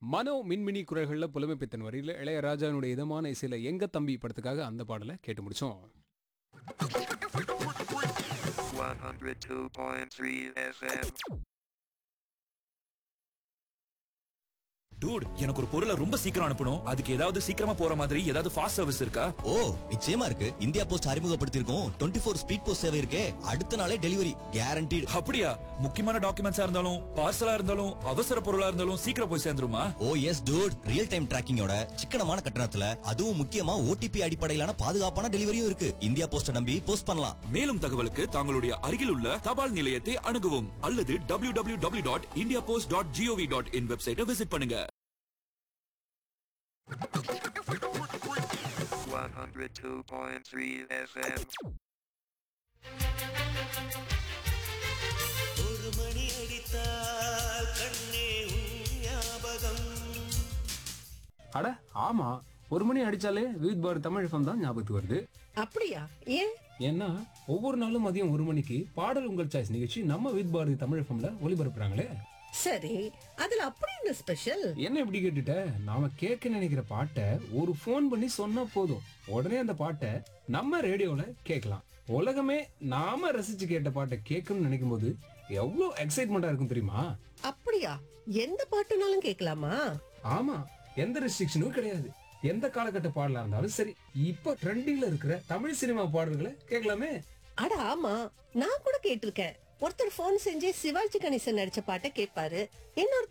மனோ மின்மினி குரல்களில் புலமைப்பித்தன் வரியில் இளையராஜாவினுடைய இதமான இசையில எங்க தம்பி படத்துக்காக அந்த பாடலை கேட்டு முடிச்சோம் 102.3 FM. டூட் எனக்கு ஒரு பொருளை ரொம்ப சீக்கிரம் அனுப்பணும் அதுக்கு ஏதாவது சீக்கிரமா போற மாதிரி ஏதாவது ஃபாஸ்ட் சர்வீஸ் இருக்கா ஓ நிச்சயமா இருக்கு இந்தியா போஸ்ட் அறிமுகப்படுத்தியிருக்கோம் டுவெண்ட்டி ஃபோர் ஸ்பீட் போஸ்ட் சேவை இருக்கே அடுத்த நாளே டெலிவரி கேரண்டீடு அப்படியா முக்கியமான டாக்குமெண்ட்ஸா இருந்தாலும் பார்சலா இருந்தாலும் அவசர பொருளா இருந்தாலும் சீக்கிரம் போய் சேர்ந்துருமா oh yes dude real time டிராக்கிங்கோட சிக்கனமான கட்டணத்துல அதுவும் முக்கியமா ஓடிபி அடிப்படையிலான பாதுகாப்பான டெலிவரியும் இருக்கு இந்தியா போஸ்ட நம்பி போஸ்ட் பண்ணலாம் மேலும் தகவலுக்கு தங்களுடைய அருகில் உள்ள தபால் நிலையத்தை அணுகவும் அல்லது W W W dot India post dot GOV dot in வெப்சைட்டை விசிட் பண்ணுங்க 102.3 FM. ஒரு மணி அடித்தால் கண்ணே உன் ஞாபகம் அட ஆமா ஒரு மணி அடிச்சாலே வித் பார் தமிழ் FM தான் ஞாபகத்துக்கு வருது அப்படியா ஏன் ஏன்னா ஒவ்வொரு நாளும் மதியம் ஒரு மணிக்கு பாடல் உங்கள் சாய்ஸ் நிகழ்ச்சி நம்ம வித் பாரதி தமிழ் எஃப்எம்ல ஒளிபரப்புறாங்களே சரி அதுல அப்படி என்ன ஸ்பெஷல் என்ன இப்படி கேட்டுட்ட நாம கேட்க நினைக்கிற பாட்டை ஒரு ஃபோன் பண்ணி சொன்னா போதும் உடனே அந்த பாட்டை நம்ம ரேடியோல கேட்கலாம் உலகமே நாம ரசிச்சு கேட்ட பாட்டை கேட்கணும்னு நினைக்கும் போது எவ்வளவு எக்ஸைட்மெண்டா இருக்கும் தெரியுமா அப்படியா எந்த பாட்டுனாலும் கேட்கலாமா ஆமா எந்த ரெஸ்ட்ரிக்ஷனும் கிடையாது எந்த காலகட்ட பாடலா இருந்தாலும் சரி இப்ப ட்ரெண்டிங்ல இருக்கிற தமிழ் சினிமா பாடல்களை கேட்கலாமே அட ஆமா நான் கூட கேட்டிருக்கேன் ஒருத்தர் ஃபோன் செஞ்சு சிவாஜி கணேசன் நடிச்ச பாட்டை கேட்பாரு இன்னொருத்தர்